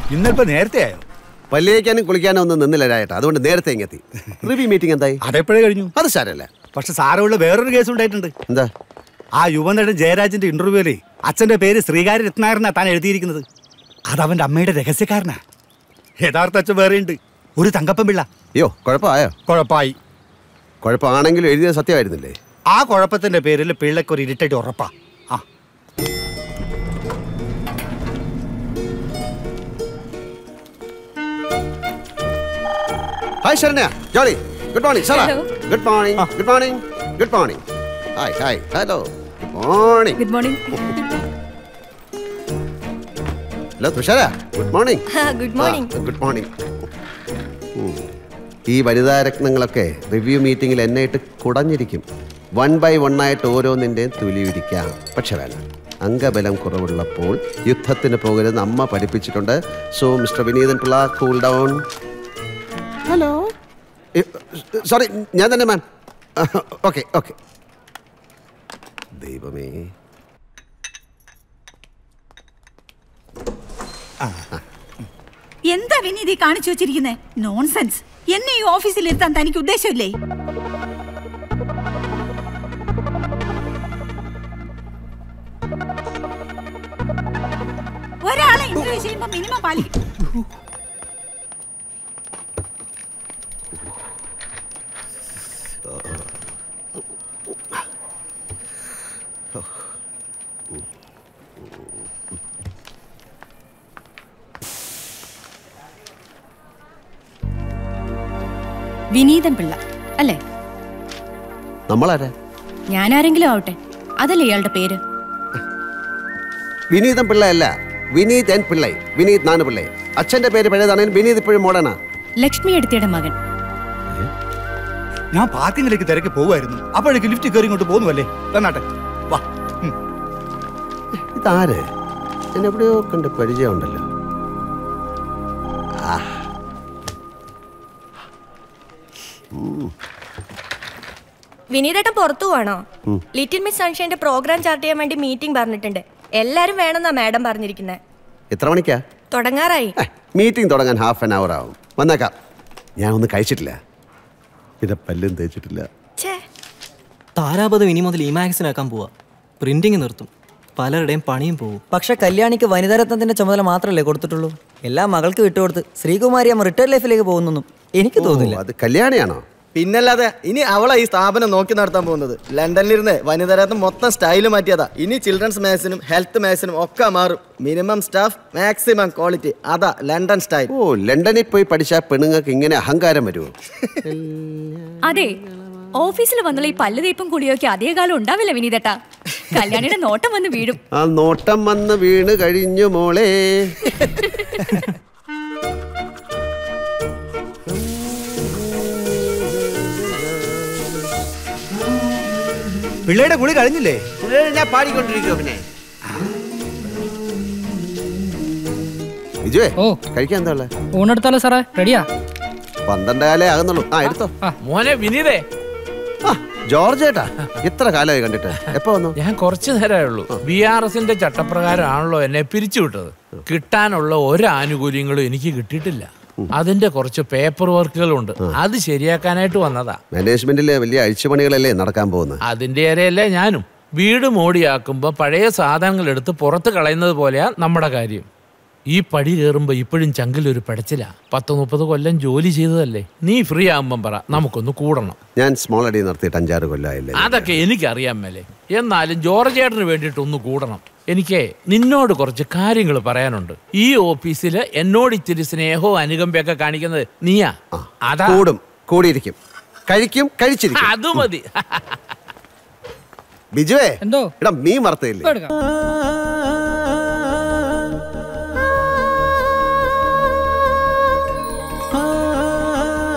ഇന്നിപ്പോ നേരത്തെ ആയോ പല്ലിയേക്കാനും കുളിക്കാനും ഒന്നും നിന്നില്ല രായേട്ടാ അതുകൊണ്ട് നേരത്തെ ഇങ്ങെത്തി റിവ്യൂ മീറ്റിംഗ് എന്തായി അതെപ്പോഴേ കഴിഞ്ഞു അത് സാരല്ല പക്ഷെ സാരമുള്ള വേറൊരു കേസ് ഉണ്ടായിട്ടുണ്ട് എന്താ ആ യുവനടൻ ജയരാജന്റെ ഇന്റർവ്യൂവിലെ അച്ഛന്റെ പേര് ശ്രീകാര്യ രത്നാകരനാ താൻ എഴുതിയിരിക്കുന്നത് അത് അവന്റെ അമ്മയുടെ രഹസ്യക്കാരനാ യഥാർത്ഥ അച്ഛൻ വേറെയുണ്ട് ഒരു തങ്കപ്പൻ പിള്ള അയ്യോ കുഴപ്പമായോ കുഴപ്പമായി കുഴപ്പമാണെങ്കിലും എഴുതിയത് സത്യമായിരുന്നില്ലേ ആ കുഴപ്പത്തിന്റെ പേരിൽ പിള്ളയ്ക്ക് ഒരു ഇരിട്ടേറ്റ് ഉറപ്പാ ആ hi Saranya Jolly good morning സാറാ Hello. Good morning good morning good morning hi hi hello good morning good morning hello Thushara good morning good morning good morning ഈ വനിതാ രത്നങ്ങളൊക്കെ റിവ്യൂ മീറ്റിംഗിൽ എന്നെ ഇട്ട് കുടഞ്ഞിരിക്കും വൺ ബൈ വൺ ആയിട്ട് ഓരോന്നിൻ്റെയും തുലിയിരിക്കാം പക്ഷെ വേണ്ട അംഗബലം കുറവുള്ളപ്പോൾ യുദ്ധത്തിന് പോകരുതെന്ന് അമ്മ പഠിപ്പിച്ചിട്ടുണ്ട് so mister Vineethan Pillai cool down hello sorry ഞാൻ തന്നെ മാം ഓക്കെ ഓക്കെ ദൈവമേ എന്താ വിനീത് ഈ കാണിച്ചു വെച്ചിരിക്കുന്നേ നോൺസെൻസ് എന്നെ ഈ ഓഫീസിൽ ഇരുത്താൻ തനിക്ക് ഉദ്ദേശമില്ലേ ഒരാളെ ഇന്റർവ്യൂ ചെയ്യുമ്പോ മിനിമം പാലിക്കും വിനീതൻ പിള്ള അല്ലേ നമ്മളാരാ ഞാനാരെങ്കിലും ആവട്ടെ അതല്ലേ ഇയാളുടെ പേര് വിനീതൻ പിള്ള അല്ല വിനീത് എൻ പിള്ളൈ വിനീത് നാണ് പിള്ളൈ അച്ഛന്റെ പേര് പഴയതാണെങ്കിൽ വിനീത് ഇപ്പോഴും മോഡേണാ ലക്ഷ്മി എടുത്തിയുടെ മകൻ ഞാൻ പാർക്കിങ്ങിലേക്ക് തിരക്കി പോകുമായിരുന്നു അപ്പോഴേക്ക് ലിഫ്റ്റ് കയറി ഇങ്ങോട്ട് പോകുന്നുവല്ലേ തന്നാട്ടെ വാ ഉം. ഇതാര് ഞാൻ എവിടെയോ കണ്ട് പരിചയമുണ്ടല്ലോ ആ. വിനീതേട്ടൻ പുറത്തു പോവാണോ ലിറ്റിൽ മിസ് സൺഷൈന്റെ പ്രോഗ്രാം ചാർട്ട് ചെയ്യാൻ വേണ്ടി മീറ്റിംഗ് പറഞ്ഞിട്ടുണ്ട് എല്ലാരും വേണമെന്നാ മാഡം പറഞ്ഞിരിക്കുന്നത് എത്ര മണിക്കാ തുടങ്ങാറായി മീറ്റിംഗ് തുടങ്ങാൻ ഹാഫ് ആൻ അവർ ആവും വന്നേക്കാം ഞാൻ ഒന്നും കഴിച്ചിട്ടില്ല പിന്നെ പല്ലും തേച്ചിട്ടില്ല ഛേ താരാപഥം ഇനി മുതൽ ഇമാക്സിനാക്കാൻ പോവാ പ്രിന്റിങ് നിർത്തും പലരുടെയും പണിയും പോകും പക്ഷെ കല്യാണിക്ക് വനിതാരത്നത്തിന്റെ ചുമതല മാത്രമല്ലേ കൊടുത്തിട്ടുള്ളൂ എല്ലാം മകൾക്ക് വിട്ടുകൊടുത്ത് ശ്രീകുമാരി അമ്മ റിട്ടയർ ലൈഫിലേക്ക് പോകുന്നൊന്നും എനിക്ക് തോന്നുന്നില്ല ഓ, അത് കല്യാണിയാണോ പിന്നല്ലാതെ ഇനി അവളാ ഈ സ്ഥാപനം നോക്കി നടത്താൻ പോകുന്നത് ലണ്ടനിലിരുന്ന് വനിതരത്നം മൊത്തം സ്റ്റൈല് മാറ്റിയതാ ഇനി ചിൽഡ്രൻസ് മാത്സിനും ഹെൽത്ത് മാത്സിനും ഒക്കെ മാറും മിനിമം സ്റ്റാഫ് മാക്സിമം ക്വാളിറ്റി അതാ ലണ്ടൻ സ്റ്റൈൽ ഓ ലണ്ടനിൽ പോയി പഠിച്ച പെണ്ണുങ്ങൾക്ക് ഇങ്ങനെ അഹങ്കാരം വരുമോ അതെ ഓഫീസിൽ വന്നുള്ള ഈ പല്ല് തേപ്പും കുളിയൊക്കെ അതേ കാലം ഉണ്ടാവില്ല വിനീതേട്ടാ കല്യാണിയുടെ നോട്ടം വന്ന് വീഴും ആ നോട്ടം വന്ന് വീണ് കഴിഞ്ഞു മോളെ പിള്ളയുടെ കുളി കഴിഞ്ഞില്ലേ ഞാൻ പാടിക്കൊണ്ടിരിക്കുവോ പിന്നെ വിജുവേ ഓ. കഴിക്കാൻ എന്താ ഉള്ളെ? ഊണെടുത്താലോ സാറേ റെഡിയാ പന്ത്രണ്ട് കാലേ ആകുന്നുള്ളൂ ആ എടുത്തോ മോനെ വിനീതേ ആ ജോർജ് ഏട്ടാ ഇത്ര കാലമായി കണ്ടിട്ട് എപ്പോ വന്നു ഞാൻ കുറച്ചു നേരമേ ഉള്ളൂ ബി ആർ എസിന്റെ ചട്ടപ്രകാരമാണല്ലോ എന്നെ പിരിച്ചുവിട്ടത് കിട്ടാനുള്ള ഒരു ആനുകൂല്യങ്ങളും എനിക്ക് കിട്ടിയിട്ടില്ല അതിന്റെ കുറച്ച് പേപ്പർ വർക്കുകളുണ്ട് അത് ശരിയാക്കാനായിട്ട് വന്നതാ മാനേജ്മെന്റിലെ വലിയ അഴിച്ചുപണികളല്ലേ നടക്കാൻ പോകുന്നത് അതിന്റെ ഇരയല്ലേ ഞാനും വീട് മോടിയാക്കുമ്പോ പഴയ സാധനങ്ങൾ എടുത്ത് പുറത്ത് കളയുന്നത് പോലെയാ നമ്മുടെ കാര്യം ഈ പടി കയറുമ്പോ ഇപ്പോഴും ചങ്കിലൊരു പടച്ചില പത്ത് മുപ്പത് കൊല്ലം ജോലി ചെയ്തതല്ലേ നീ ഫ്രീ ആകുമ്പം പറ നമുക്കൊന്ന് കൂടണം ഞാൻ സ്മോൾ അടി നടത്തിയിട്ട് അഞ്ചാറ് കൊല്ലമായില്ലേ അതൊക്കെ എനിക്കറിയാൻ മേലെ എന്നാലും ജോർജ് ചേട്ടന് വേണ്ടിയിട്ട് ഒന്ന് കൂടണം എനിക്ക് നിന്നോട് കുറച്ച് കാര്യങ്ങൾ പറയാനുണ്ട് ഈ ഓഫീസിൽ എന്നോട് ഇത്തിരി സ്നേഹവും അനുകമ്പയൊക്കെ കാണിക്കുന്നത് നീയാ അതാ കൂടും കൂടിയിരിക്കും കഴിക്കും കഴിച്ചിരിക്കും അത് മതി ബിജുവേ എന്തോ എടാ മീൻ വറുത്തയില്ലേ ഇപ്പൊ എടുക്കാം